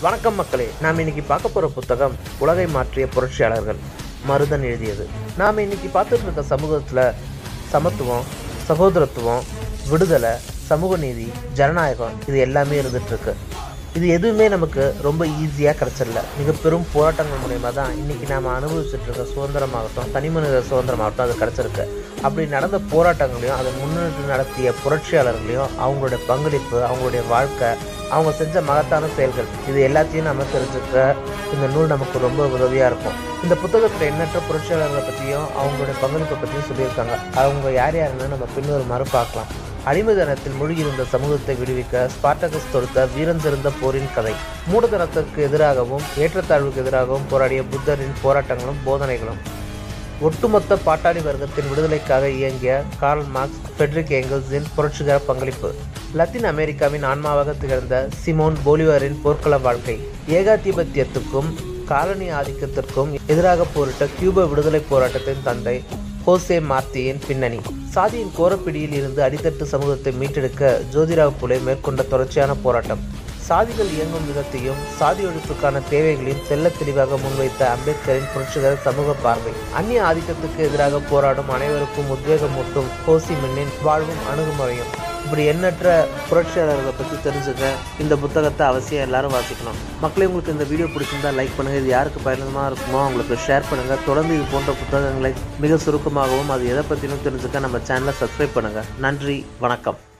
வணக்கம் மக்களே நாம் இன்னைக்கு பார்க்க போற புத்தகம் உலகை மாற்றிய புரட்சியாளர்கள் மருதன் எழுதியது நாம் இன்னைக்கு பார்த்துட்டு இருக்க சமூகத்துல சமத்துவம் சகோதரத்துவம் விடுதலை சமூக நீதி ஜனநாயகம் இது எல்லாமே இருந்துட்டு இருக்கு இது எதுவுமே நமக்கு ரொம்ப ஈஸியாக கிடச்சிடல மிக பெரும் போராட்டங்கள் மூலயமா தான் இன்றைக்கி நாம் அனுபவிச்சுட்டு இருக்க சுதந்திரமாகட்டும் தனி மனித சுதந்திரமாகட்டும் அது கிடச்சிருக்கு அப்படி நடந்த போராட்டங்களையும் அதை முன்னிட்டு நடத்திய புரட்சியாளர்களையும் அவங்களுடைய பங்களிப்பு அவங்களுடைய வாழ்க்கை அவங்க செஞ்ச மகத்தான செயல்கள் இது எல்லாத்தையும் நம்ம தெரிஞ்சுக்க இந்த நூல் நமக்கு ரொம்ப உதவியாக இருக்கும் இந்த புத்தகத்தில் எண்ணற்ற புரட்சியாளர்களை பற்றியும் அவங்களுடைய பங்களிப்பை பற்றியும் சொல்லியிருக்காங்க அவங்க யார் யாருன்னு நம்ம பின்வருமாறு பார்க்கலாம் அடிமைதனத்தில் மூழ்கியிருந்த சமூகத்தை விடுவிக்க ஸ்பார்டகஸ் தொடுத்த வீரம் சிறந்த போரின் கதை மூடதனத்திற்கு எதிராகவும் ஏற்றத்தாழ்வுக்கு எதிராகவும் போராடிய புத்தரின் போராட்டங்களும் போதனைகளும் ஒட்டுமொத்த பாட்டாளி வர்க்கத்தின் விடுதலைக்காக இயங்கிய கார்ல் மார்க்ஸ் ஃபெட்ரிக் ஏங்கல்ஸின் புரட்சிகர பங்களிப்பு லத்தீன் அமெரிக்காவின் ஆன்மாவாக திகழ்ந்த சிமோன் போலிவரின் போர்க்கள வாழ்க்கை ஏகாதிபத்தியத்துக்கும் காலனி ஆதிக்கத்திற்கும் எதிராக போரிட்ட கியூப விடுதலை போராட்டத்தின் தந்தை ஹோசே மார்த்தியின் பின்னணி சாதியின் கோரப்பிடியில் இருந்து அடித்தட்டு சமூகத்தை மீட்டெடுக்க ஜோதிராவ் புலே மேற்கொண்ட தொடர்ச்சியான போராட்டம் சாதிகள் இயங்கும் விதத்தையும் சாதி ஒழிப்புக்கான தேவைகளையும் தெல்ல தெளிவாக முன்வைத்த அம்பேத்கரின் புரட்சிகர சமூக பார்வை அந்நிய ஆதிக்கத்துக்கு எதிராக போராடும் அனைவருக்கும் உத்வேகமூட்டும் ஹோசி மின்னின் வாழ்வும் அணுகுமுறையும் இப்படி எண்ணற்ற புரட்சியாளர்களை பற்றி தெரிஞ்சுக்க இந்த புத்தகத்தை அவசியம் எல்லாரும் வாசிக்கணும் மக்களே உங்களுக்கு இந்த வீடியோ பிடிச்சிருந்தா லைக் பண்ணுங்க இது யாருக்கு பயனுள்ளதாக இருக்குமோ அவங்களுக்கு ஷேர் பண்ணுங்க தொடர்ந்து இது போன்ற புத்தகங்களை மிக சுருக்கமாகவும் அது எதை பற்றினும் தெரிஞ்சுக்க நம்ம சேனலை சப்ஸ்கிரைப் பண்ணுங்க நன்றி வணக்கம்